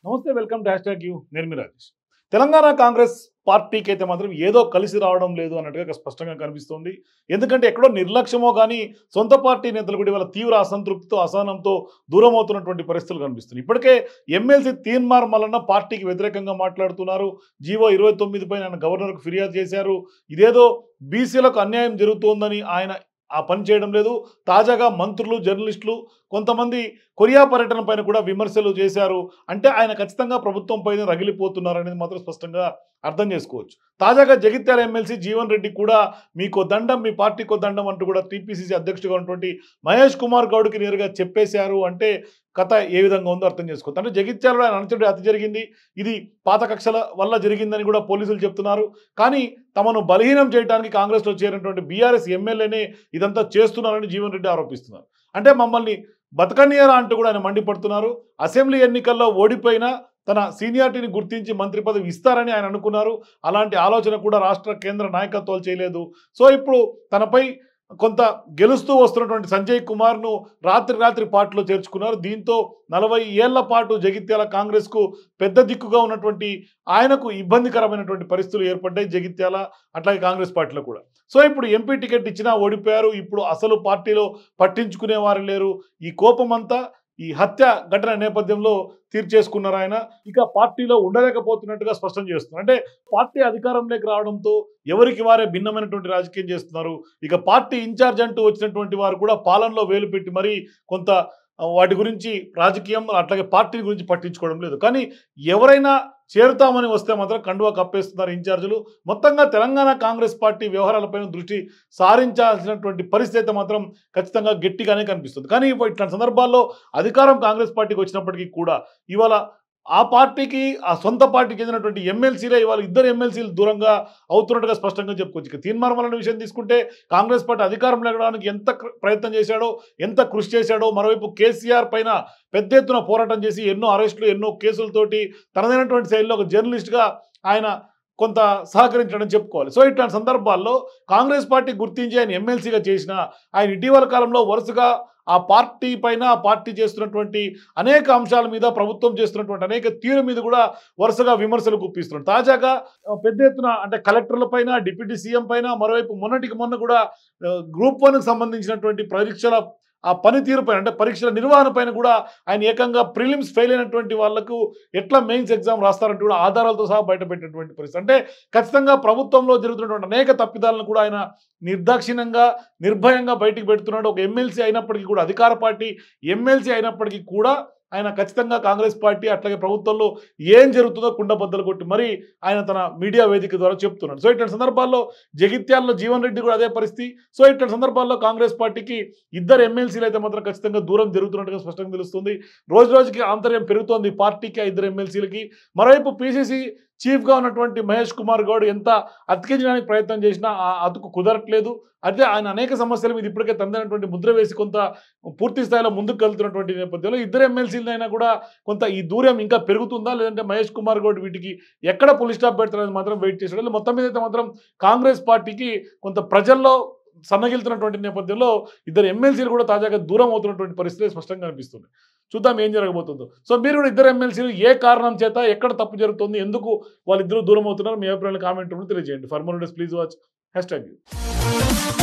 నమస్తే welcome to hashtag you నేను మీ రాజేష్ తెలంగాణ కాంగ్రెస్ పార్టీకి అయితే మాత్రం ఏదో కలిసి రావడం లేదు అన్నట్టుగా స్పష్టంగా కనిపిస్తోంది ఎందుకంటే ఎక్కడో నిర్లక్ష్యమో కానీ సొంత పార్టీ నేతలు కూడా ఇవాళ తీవ్ర అసంతృప్తితో అసహనంతో దూరం అవుతున్నటువంటి పరిస్థితులు కనిపిస్తున్నాయి ఇప్పటికే ఎమ్మెల్సీ తీన్మార్ మల్లన్న పార్టీకి వ్యతిరేకంగా మాట్లాడుతున్నారు జీవో ఇరవై తొమ్మిది పైన ఆయన గవర్నర్కు ఫిర్యాదు చేశారు ఇదేదో బీసీలకు అన్యాయం జరుగుతోందని ఆయన ఆ పని చేయడం లేదు తాజాగా మంత్రులు జర్నలిస్టులు కొంతమంది కొరియా పర్యటన పైన కూడా విమర్శలు చేశారు అంటే ఆయన ఖచ్చితంగా ప్రభుత్వం పైన రగిలిపోతున్నారు అనేది మాత్రం స్పష్టంగా అర్థం చేసుకోవచ్చు తాజాగా జగిత్యాల ఎమ్మెల్సీ జీవన్ రెడ్డి కూడా మీకో దండం మీ పార్టీకో దండం అంటూ కూడా టీపీసీసీ అధ్యక్షుడిగా ఉన్నటువంటి మహేష్ కుమార్ గౌడ్కి నేరుగా చెప్పేశారు అంటే కథ ఏ విధంగా ఉందో అర్థం చేసుకోవచ్చు అంటే జగిత్యాలలో ఆయన అనుచరుడు అతి జరిగింది ఇది పాత కక్షల వల్ల జరిగిందని కూడా పోలీసులు చెప్తున్నారు కానీ తమను బలహీనం చేయడానికి కాంగ్రెస్లో చేరినటువంటి బీఆర్ఎస్ ఎమ్మెల్యేనే ఇదంతా చేస్తున్నారని జీవన్ రెడ్డి ఆరోపిస్తున్నారు అంటే మమ్మల్ని బతకనీయరా అంటూ కూడా ఆయన మండిపడుతున్నారు అసెంబ్లీ ఎన్నికల్లో ఓడిపోయినా తన సీనియారిటీని గుర్తించి మంత్రి పదవి ఇస్తారని ఆయన అనుకున్నారు అలాంటి ఆలోచన కూడా రాష్ట్ర కేంద్ర నాయకత్వాలు చేయలేదు సో ఇప్పుడు తనపై కొంత గెలుస్తూ వస్తున్నటువంటి సంజయ్ కుమార్ను రాత్రి రాత్రి పార్టీలో చేర్చుకున్నారు దీంతో నలభై ఏళ్ల పాటు జగిత్యాల కాంగ్రెస్కు పెద్ద దిక్కుగా ఉన్నటువంటి ఆయనకు ఇబ్బందికరమైనటువంటి పరిస్థితులు ఏర్పడ్డాయి జగిత్యాల అట్లాగే కాంగ్రెస్ పార్టీలో కూడా సో ఇప్పుడు ఎంపీ టికెట్ ఇచ్చినా ఓడిపోయారు ఇప్పుడు అసలు పార్టీలో పట్టించుకునేవారు లేరు ఈ కోపమంతా ఈ హత్య ఘటన నేపథ్యంలో తీర్చేసుకున్నారు ఆయన ఇక పార్టీలో ఉండలేకపోతున్నట్టుగా స్పష్టం చేస్తున్నారు అంటే పార్టీ అధికారంలోకి రావడంతో ఎవరికి వారే భిన్నమైనటువంటి రాజకీయం చేస్తున్నారు ఇక పార్టీ ఇన్ఛార్జ్ అంటూ వచ్చినటువంటి వారు కూడా పాలనలో వేలు పెట్టి మరీ కొంత ఆ, వాటి గురించి రాజకీయం అట్లాగే పార్టీ గురించి పట్టించుకోవడం లేదు కానీ ఎవరైనా చేరుతామని వస్తే మాత్రం కండువా కప్పేస్తున్నారు ఇన్ఛార్జీలు మొత్తంగా తెలంగాణ కాంగ్రెస్ పార్టీ వ్యవహారాలపైన దృష్టి సారించాల్సినటువంటి పరిస్థితి అయితే మాత్రం ఖచ్చితంగా గట్టిగానే కనిపిస్తుంది కానీ ఇప్పుడు ఇట్లాంటి సందర్భాల్లో అధికారం కాంగ్రెస్ పార్టీకి వచ్చినప్పటికీ కూడా ఇవాళ ఆ పార్టీకి ఆ సొంత పార్టీకి చెందినటువంటి ఎమ్మెల్సీలే ఇవాళ ఇద్దరు ఎమ్మెల్సీలు దూరంగా అవుతున్నట్టుగా స్పష్టంగా చెప్పుకోవచ్చు ఇక తీర్మానం విషయం తీసుకుంటే కాంగ్రెస్ పార్టీ అధికారం లేవడానికి ఎంత కృ- ప్రయత్నం చేశాడో ఎంత కృషి చేశాడో మరోవైపు కేసీఆర్ పైన పెద్ద ఎత్తున పోరాటం చేసి ఎన్నో అరెస్టులు ఎన్నో కేసులతోటి తనదైనటువంటి శైలిలో ఒక జర్నలిస్ట్గా ఆయన కొంత సహకరించడం చెప్పుకోవాలి సో ఇట్లాంటి సందర్భాల్లో కాంగ్రెస్ పార్టీ గుర్తించి ఆయన ఎమ్మెల్సీగా చేసిన ఆయన ఇటీవల కాలంలో వరుసగా ఆ పార్టీ పైన ఆ పార్టీ చేస్తున్నటువంటి అనేక అంశాల మీద ప్రభుత్వం చేస్తున్నటువంటి అనేక తీరు మీద కూడా వరుసగా విమర్శలు గుప్పిస్తున్నారు తాజాగా ఆ, పెద్ద ఎత్తున అంటే కలెక్టర్ల పైన డిప్యూటీ సీఎం పైన మరోవైపు మొన్నటికి మొన్న కూడా ఆ, గ్రూప్ వన్కి సంబంధించినటువంటి పరీక్షల ఆ పనితీరు పైన అంటే పరీక్షల నిర్వహణ పైన కూడా ఆయన ఏకంగా ప్రిలిమ్స్ ఫెయిల్ అయినటువంటి వాళ్లకు ఎట్లా మెయిన్స్ ఎగ్జామ్ రాస్తారంటే కూడా ఆధారాలతో సహా బయటపెట్టినటువంటి పరిస్థితి అంటే ఖచ్చితంగా ప్రభుత్వంలో జరుగుతున్నటువంటి అనేక తప్పిదాలను కూడా ఆయన నిర్దాక్షిణ్యంగా నిర్భయంగా బయటికి పెడుతున్నాడు ఒక ఎమ్మెల్సీ అయినప్పటికీ కూడా అధికార పార్టీ ఎమ్మెల్సీ అయినప్పటికీ కూడా ఆయన ఖచ్చితంగా కాంగ్రెస్ పార్టీ అట్లాగే ప్రభుత్వంలో ఏం జరుగుతుందో కుండబద్దలు కొట్టి మరి ఆయన తన మీడియా వేదిక ద్వారా చెప్తున్నాడు సో ఇట్లాంటి సందర్భాల్లో జగిత్యాలలో జీవన్ రెడ్డి కూడా అదే పరిస్థితి సో ఇట్లాంటి సందర్భాల్లో కాంగ్రెస్ పార్టీకి ఇద్దరు ఎమ్మెల్సీలు అయితే మాత్రం ఖచ్చితంగా దూరం జరుగుతున్నట్టుగా స్పష్టంగా తెలుస్తుంది రోజు రోజుకి ఆంతర్యం పెరుగుతోంది పార్టీకి ఆ ఇద్దరు ఎమ్మెల్సీలకి మరోవైపు పిసిసి చీఫ్గా ఉన్నటువంటి మహేష్ కుమార్ గౌడ్ ఎంత అతికించడానికి ప్రయత్నం చేసినా ఆ అతుకు కుదరట్లేదు అయితే ఆయన అనేక సమస్యల మీద ఇప్పటికే తందైనటువంటి ముద్ర వేసి కొంత పూర్తి స్థాయిలో ముందుకు వెళ్తున్నటువంటి నేపథ్యంలో ఇద్దరు ఎమ్మెల్సీలైనా కూడా కొంత ఈ దూరం ఇంకా పెరుగుతుందా లేదంటే మహేష్ కుమార్ గౌడ్ వీటికి ఎక్కడ పులి స్టాప్ పెడతారని మాత్రం వెయిట్ చేసాడు మొత్తం మీద అయితే మాత్రం కాంగ్రెస్ పార్టీకి కొంత ప్రజల్లో సన్నగిలుతున్నటువంటి నేపథ్యంలో ఇద్దరు ఎమ్మెల్సీలు కూడా తాజాగా దూరం అవుతున్నటువంటి పరిస్థితి స్పష్టంగా కనిపిస్తుంది చూద్దాం ఏం జరగబోతుందో సో మీరు కూడా ఇద్దరు ఎమ్మెల్సీలు ఏ కారణం చేత ఎక్కడ తప్పు జరుగుతుంది ఎందుకు వాళ్ళిద్దరూ దూరం అవుతున్నారు మీ అభిప్రాయాలు కామెంట్ తెలియజేయండి for more please watch hash tag